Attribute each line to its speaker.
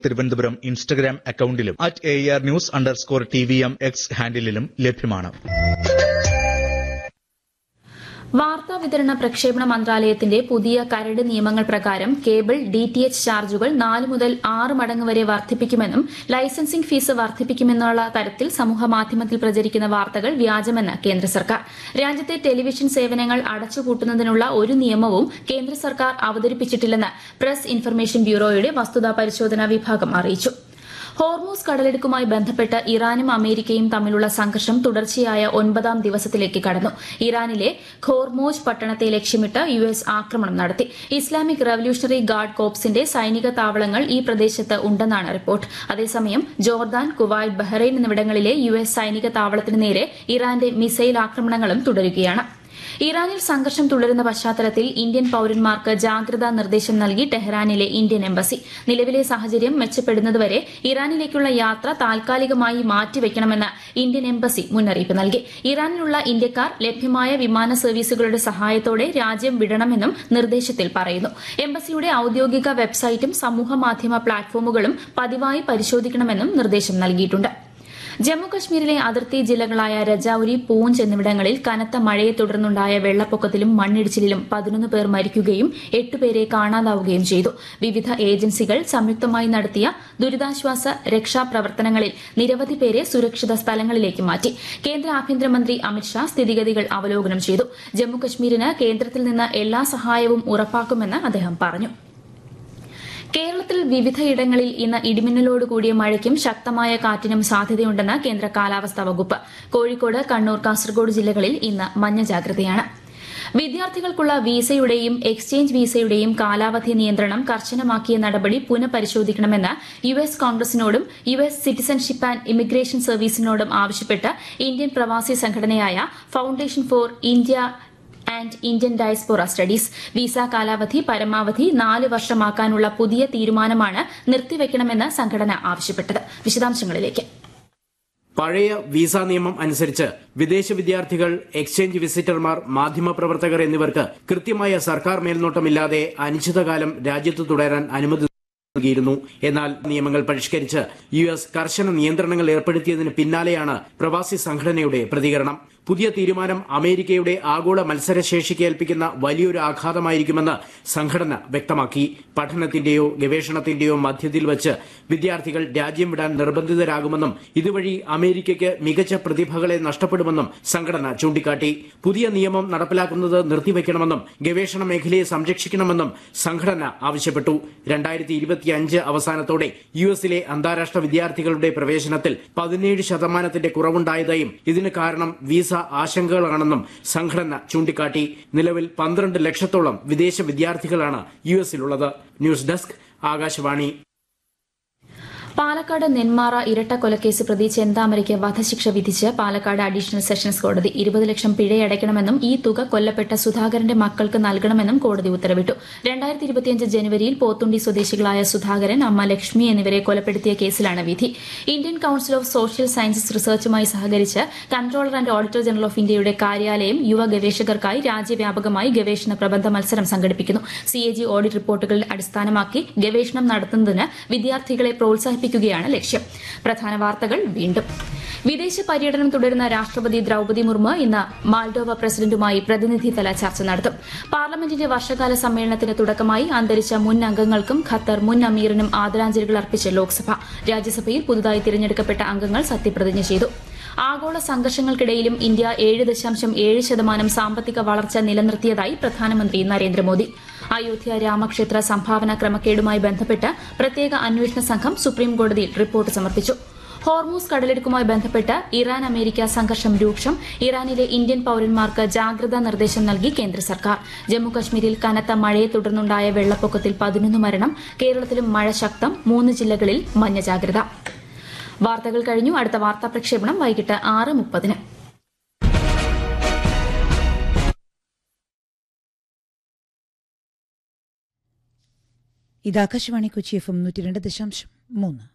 Speaker 1: Thiruvananthapuram Instagram അക്കൌണ്ടിലും at A R news underscore T V M X ഹാൻഡിലും ലഭ്യമാണ്
Speaker 2: വാർത്താ വിതരണ പ്രക്ഷേപണ മന്ത്രാലയത്തിന്റെ പുതിയ കരട് നിയമങ്ങൾ പ്രകാരം കേബിൾ ഡി ടി എച്ച് ചാർജുകൾ നാല് മുതൽ ആറ് മടങ്ങ് വരെ വർദ്ധിപ്പിക്കുമെന്നും ലൈസൻസിംഗ് ഫീസ് വർദ്ധിപ്പിക്കുമെന്നുള്ള തരത്തിൽ സമൂഹമാധ്യമത്തിൽ പ്രചരിക്കുന്ന വാർത്തകൾ വ്യാജമെന്ന് കേന്ദ്ര സർക്കാർ രാജ്യത്തെ ടെലിവിഷൻ സേവനങ്ങൾ അടച്ചുപൂട്ടുന്നതിനുള്ള ഒരു നിയമവും കേന്ദ്ര സർക്കാർ അവതരിപ്പിച്ചിട്ടില്ലെന്ന് പ്രസ് ഇൻഫർമേഷൻ ബ്യൂറോയുടെ വസ്തുതാ പരിശോധനാ വിഭാഗം അറിയിച്ചു ഹോർമൂസ് കടലെടുക്കുമായി ബന്ധപ്പെട്ട് ഇറാനും അമേരിക്കയും തമ്മിലുള്ള സംഘർഷം തുടർച്ചയായ ഒൻപതാം ദിവസത്തിലേക്ക് കടന്നു ഇറാനിലെ ഖോർമോജ് പട്ടണത്തെ ലക്ഷ്യമിട്ട് യു എസ് ആക്രമണം നടത്തി ഇസ്ലാമിക് റവല്യൂഷണറി ഗാർഡ് കോപ്സിന്റെ സൈനിക താവളങ്ങൾ ഈ പ്രദേശത്ത് ഉണ്ടെന്നാണ് റിപ്പോർട്ട് അതേസമയം ജോർദാൻ കുവൈറ്റ് ബഹ്റൈൻ എന്നിവിടങ്ങളിലെ യു എസ് സൈനിക താവളത്തിന് നേരെ ഇറാന്റെ മിസൈൽ ആക്രമണങ്ങളും തുടരുകയാണ് ഇറാനിൽ സംഘർഷം തുടരുന്ന പശ്ചാത്തലത്തിൽ ഇന്ത്യൻ പൌരന്മാർക്ക് ജാഗ്രതാ നിർദ്ദേശം നൽകി ടെഹ്റാനിലെ ഇന്ത്യൻ എംബസി നിലവിലെ സാഹചര്യം മെച്ചപ്പെടുന്നതുവരെ ഇറാനിലേക്കുള്ള യാത്ര താൽക്കാലികമായി മാറ്റിവെക്കണമെന്ന് ഇന്ത്യൻ എംബസി മുന്നറിയിപ്പ് നൽകി ഇറാനിലുള്ള ഇന്ത്യക്കാർ ലഭ്യമായ വിമാന സർവീസുകളുടെ സഹായത്തോടെ രാജ്യം വിടണമെന്നും നിർദ്ദേശത്തിൽ പറയുന്നു എംബസിയുടെ ഔദ്യോഗിക വെബ്സൈറ്റും സമൂഹമാധ്യമ പ്ലാറ്റ്ഫോമുകളും പതിവായി പരിശോധിക്കണമെന്നും നിർദ്ദേശം നൽകിയിട്ടുണ്ട് ജമ്മുകശ്മീരിലെ അതിർത്തി ജില്ലകളായ രജൌരി പൂഞ്ച് എന്നിവിടങ്ങളിൽ കനത്ത മഴയെ തുടർന്നുണ്ടായ വെള്ളപ്പൊക്കത്തിലും മണ്ണിടിച്ചിലിലും പതിനൊന്ന് പേർ മരിക്കുകയും എട്ടുപേരെ കാണാതാവുകയും ചെയ്തു വിവിധ ഏജൻസികൾ സംയുക്തമായി നടത്തിയ ദുരിതാശ്വാസ രക്ഷാപ്രവർത്തനങ്ങളിൽ നിരവധി പേരെ സുരക്ഷിത സ്ഥലങ്ങളിലേക്ക് മാറ്റി കേന്ദ്ര ആഭ്യന്തരമന്ത്രി അമിത്ഷാ സ്ഥിതിഗതികൾ അവലോകനം ചെയ്തു ജമ്മുകശ്മീരിന് കേന്ദ്രത്തിൽ നിന്ന് എല്ലാ സഹായവും ഉറപ്പാക്കുമെന്ന് അദ്ദേഹം പറഞ്ഞു കേരളത്തിൽ വിവിധയിടങ്ങളിൽ ഇന്ന് ഇടിമിന്നലോട് കൂടിയ മഴയ്ക്കും ശക്തമായ കാറ്റിനും സാധ്യതയുണ്ടെന്ന് കേന്ദ്ര കാലാവസ്ഥാ വകുപ്പ് കോഴിക്കോട് കണ്ണൂർ കാസർഗോഡ് ജില്ലകളിൽ ഇന്ന് മഞ്ഞ ജാഗ്രതയാണ് വിദ്യാർത്ഥികൾക്കുള്ള വീസയുടെയും എക്സ്ചേഞ്ച് വീസയുടെയും കാലാവധി നിയന്ത്രണം കർശനമാക്കിയ നടപടി പുനഃപരിശോധിക്കണമെന്ന് യു എസ് കോൺഗ്രസിനോടും U S citizenship and immigration സർവീസിനോടും ആവശ്യപ്പെട്ട് ഇന്ത്യൻ പ്രവാസി സംഘടനയായ foundation for India and Indian diaspora studies visa കാലാവധി പരമാവധി നാല് വർഷമാക്കാനുള്ള പുതിയ തീരുമാനമാണ് നിർത്തിവെക്കണമെന്ന് സംഘടന ആവശ്യപ്പെട്ടത് വിശദാംശങ്ങളിലേക്ക്
Speaker 3: പഴയ വിസ നിയമം അനുസരിച്ച് വിദേശ വിദ്യാർത്ഥികൾ എക്സ്ചേഞ്ച് വിസിറ്റർമാർ മാധ്യമപ്രവർത്തകർ എന്നിവർക്ക് കൃത്യമായ സർക്കാർ മേൽനോട്ടമില്ലാതെ അനിശ്ചിതകാലം രാജ്യത്ത് തുടരാൻ അനുമതി നൽകിയിരുന്നു എന്നാൽ നിയമങ്ങൾ പരിഷ്കരിച്ച് യു എസ് കർശന നിയന്ത്രണങ്ങൾ ഏർപ്പെടുത്തിയതിന് പിന്നാലെയാണ് പ്രവാസി സംഘടനയുടെ പ്രതികരണം പുതിയ തീരുമാനം അമേരിക്കയുടെ ആഗോള മത്സരശേഷിക്ക് ഏൽപ്പിക്കുന്ന വലിയൊരു ആഘാതമായിരിക്കുമെന്ന് സംഘടന വ്യക്തമാക്കി പഠനത്തിന്റെയോ ഗവേഷണത്തിന്റെയോ മധ്യത്തിൽ വച്ച് വിദ്യാർത്ഥികൾ രാജ്യം വിടാൻ നിർബന്ധിതരാകുമെന്നും ഇതുവഴി അമേരിക്കയ്ക്ക് മികച്ച പ്രതിഭകളെ നഷ്ടപ്പെടുമെന്നും സംഘടന ചൂണ്ടിക്കാട്ടി പുതിയ നിയമം നടപ്പിലാക്കുന്നത് നിർത്തിവെക്കണമെന്നും ഗവേഷണ മേഖലയെ സംരക്ഷിക്കണമെന്നും സംഘടന ആവശ്യപ്പെട്ടു രണ്ടായിരത്തി ഇരുപത്തിയഞ്ച് അവസാനത്തോടെ യു എസിലെ അന്താരാഷ്ട്ര വിദ്യാർത്ഥികളുടെ പ്രവേശനത്തിൽ പതിനേഴ് ശതമാനത്തിന്റെ കുറവുണ്ടായതായും ഇതിന് കാരണം വിസ ആശങ്കകളാണെന്നും സംഘടന ചൂണ്ടിക്കാട്ടി നിലവിൽ പന്ത്രണ്ട് ലക്ഷത്തോളം വിദേശ വിദ്യാർത്ഥികളാണ് യു എസിലുള്ളത് ന്യൂസ് ഡെസ്ക് ആകാശവാണി
Speaker 2: പാലക്കാട് നെന്മാറ ഇരട്ട കൊലക്കേസ് പ്രതി ചെന്താമരയ്ക്ക് വധശിക്ഷ വിധിച്ച് പാലക്കാട് അഡീഷണൽ സെഷൻസ് കോടതി ഇരുപത് ലക്ഷം പിഴയടയ്ക്കണമെന്നും ഈ തുക കൊല്ലപ്പെട്ട സുധാകരന്റെ മക്കൾക്ക് നൽകണമെന്നും കോടതി ഉത്തരവിട്ടു രണ്ടായിരത്തി ഇരുപത്തിയഞ്ച് ജനുവരിയിൽ പോത്തുണ്ടി സ്വദേശികളായ സുധാകരൻ അമ്മ ലക്ഷ്മി എന്നിവരെ കൊലപ്പെടുത്തിയ കേസിലാണ് വിധി Indian council of social sciences റിസർച്ചുമായി സഹകരിച്ച് controller and auditor general of ഇന്ത്യയുടെ കാര്യാലയം യുവ ഗവേഷകർക്കായി രാജ്യവ്യാപകമായി ഗവേഷണ പ്രബന്ധ മത്സരം സംഘടിപ്പിക്കുന്നു സിഎജി ഓഡിറ്റ് റിപ്പോർട്ടുകളിൽ അടിസ്ഥാനമാക്കി ഗവേഷണം നടത്തുന്നതിന് വിദ്യാർത്ഥികളെ പ്രോത്സാഹിപ്പിക്കുകയാണ് ലക്ഷ്യം പ്രധാന വാർത്തകൾ വീണ്ടും വിദേശ പര്യടനം തുടരുന്ന രാഷ്ട്രപതി ദ്രൌപതി മുർമു ഇന്ന് മാൾഡോവ പ്രസിഡന്റുമായി പ്രതിനിധിതല ചർച്ച നടത്തും പാർലമെന്റിന്റെ വർഷകാല സമ്മേളനത്തിന് തുടക്കമായി അന്തരിച്ച മുൻ അംഗങ്ങൾക്കും ഖത്തർ മുൻ അമീറിനും ആദരാഞ്ജലികൾ അർപ്പിച്ച് ലോക്സഭ രാജ്യസഭയിൽ പുതുതായി തിരഞ്ഞെടുക്കപ്പെട്ട അംഗങ്ങൾ സത്യപ്രതിജ്ഞ ചെയ്തു ആഗോള സംഘർഷങ്ങൾക്കിടയിലും ഇന്ത്യ ഏഴ് ദശാംശം ഏഴ് ശതമാനം സാമ്പത്തിക വളർച്ച നിലനിർത്തിയതായി പ്രധാനമന്ത്രി നരേന്ദ്രമോദി അയോധ്യ രാമക്ഷേത്ര സംഭാവന ക്രമക്കേടുമായി ബന്ധപ്പെട്ട് പ്രത്യേക അന്വേഷണ സംഘം സുപ്രീംകോടതിയിൽ റിപ്പോർട്ട് സമർപ്പിച്ചു ഹോർമൂസ് കടലെടുക്കുമായി ബന്ധപ്പെട്ട് ഇറാൻ അമേരിക്ക സംഘർഷം രൂക്ഷം ഇറാനിലെ ഇന്ത്യൻ പൌരന്മാർക്ക് ജാഗ്രതാ നിർദ്ദേശം നൽകി കേന്ദ്ര സർക്കാർ ജമ്മുകശ്മീരിൽ കനത്ത മഴയെ തുടർന്നുണ്ടായ വെള്ളപ്പൊക്കത്തിൽ പതിനൊന്ന് മരണം കേരളത്തിലും മഴ ശക്തം മൂന്ന് ജില്ലകളിൽ മഞ്ഞ ജാഗ്രത വാർത്തകൾ കഴിഞ്ഞു അടുത്ത വാർത്താ പ്രക്ഷേപണം വൈകിട്ട് ആറ് മുപ്പതിന്
Speaker 4: ഇത് ആകാശവാണി കൊച്ചി എഫ് എം നൂറ്റി രണ്ട് ദശാംശം മൂന്ന്